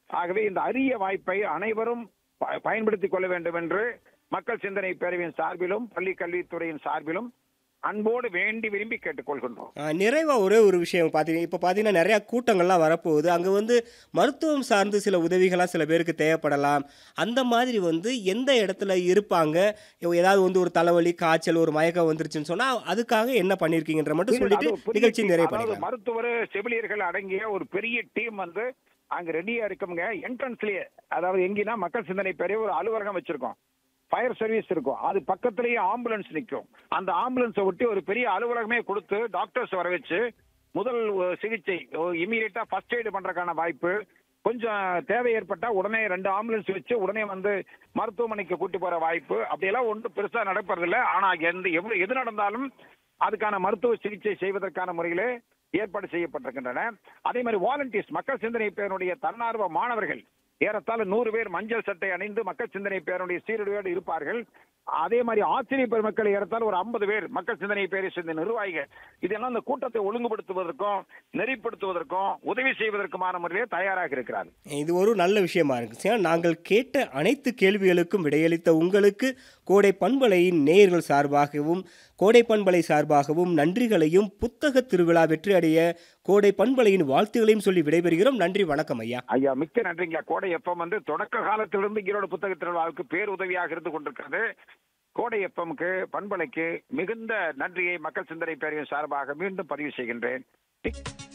ஆகவே இந்த அரிய வாய்ப்பை அனைவரும் ப- பயன்படுத்திக் கொள்ள வேண்டும் என்று மக்கள் சிந்தனை பேரவையின் சார்பிலும் பள்ளி கல்வித்துறையின் சார்பிலும் அன்போடு வேண்டி விரும்பி கேட்டுக்கொள்கின்றோம் ஆ, நிறைவா ஒரே ஒரு விஷயம் பார்த்தீங்கன்னா இப்போ பார்த்தீங்கன்னா நிறையா கூட்டங்கள்லாம் வரப்போகுது அங்கே வந்து மருத்துவம் சார்ந்து சில உதவிகளாக சில பேருக்கு தேவைப்படலாம் அந்த மாதிரி வந்து எந்த இடத்துல இருப்பாங்க இப்போ ஏதாவது வந்து ஒரு தலைவலி காய்ச்சல் ஒரு மயக்கம் வந்துருச்சுன்னு சொன்னால் அதுக்காக என்ன பண்ணியிருக்கீங்கன்ற மட்டும் சொல்லிட்டு அது ஒரு பெரிய நிகழ்ச்சி team. நிறைவு அதாவது பண்ணிக்கலாம் மருத்துவர் செவிலியர்கள் அடங்கிய ஒரு பெரிய டீம் வந்து அங்க ரெடியா இருக்கவங்க என்ட்ரன்ஸ்லயே அதாவது எங்கன்னா மக்கள் சிந்தனை பேரே ஒரு அலுவலகம் வச்சிருக்கோம் ஃபயர் சர்வீஸ் இருக்கும் அது பக்கத்திலேயே ஆம்புலன்ஸ் நிற்கும் அந்த ஆம்புலன்ஸை ஒட்டி ஒரு பெரிய அலுவலகமே கொடுத்து டாக்டர்ஸ் வர வச்சு முதல் அஹ், சிகிச்சை இமீடியட்டா ஃபர்ஸ்ட் எய்டு பண்றதுக்கான வாய்ப்பு கொஞ்சம் தேவை ஏற்பட்டா உடனே ரெண்டு ஆம்புலன்ஸ் வச்சு உடனே வந்து மருத்துவமனைக்கு கூட்டி போற வாய்ப்பு அப்படியெல்லாம் ஒன்றும் பெருசா நடப்பதில்லை ஆனா எந்த எவ்வளவு எது நடந்தாலும் அதுக்கான மருத்துவ சிகிச்சை செய்வதற்கான முறையிலே ஏற்பாடு செய்யப்பட்டிருக்கின்றன அதே மாதிரி வாலண்டியர்ஸ் மக்கள் சிந்தனை பேருடைய தன்னார்வ மாணவர்கள் ஏறத்தாழ நூறு பேர் மஞ்சள் சட்டை அணிந்து மக்கள் சிந்தனை பேருடைய சீருடையோடு இருப்பார்கள் அதே மாதிரி ஆசிரியர் பெருமக்கள் ஏறத்தாழ ஒரு ஐம்பது பேர் மக்கள் சிந்தனை பேரை சேர்ந்த நிர்வாகிகள் இதெல்லாம் இந்த கூட்டத்தை ஒழுங்குபடுத்துவதற்கும் நெறிப்படுத்துவதற்கும் உதவி செய்வதற்குமான முறையிலே தயாராக இருக்கிறார்கள் இது ஒரு நல்ல விஷயமா இருக்கு ஏன்னா நாங்கள் கேட்ட அனைத்து கேள்விகளுக்கும் விடையளித்த உங்களுக்கு கோடை பண்பலையின் நேயர்கள் சார்பாகவும் கோடை பண்பலை சார்பாகவும் நன்றிகளையும் புத்தக திருவிழா வெற்றி அடைய கோடை பண்பலையின் வாழ்த்துகளையும் சொல்லி விடைபெறுகிறோம் நன்றி வணக்கம் ஐயா ஐயா மிக்க நன்றிங்க கோடை எஃப்எம் வந்து தொடக்க காலத்திலிருந்து ஈரோடு புத்தக திருவிழாவுக்கு பேருதவியாக இருந்து கொண்டிருக்கிறது கோடை எஃப்எம்க்கு பண்பலைக்கு மிகுந்த நன்றியை மக்கள் சிந்தனை பேரவையின் சார்பாக மீண்டும் பதிவு செய்கின்றேன்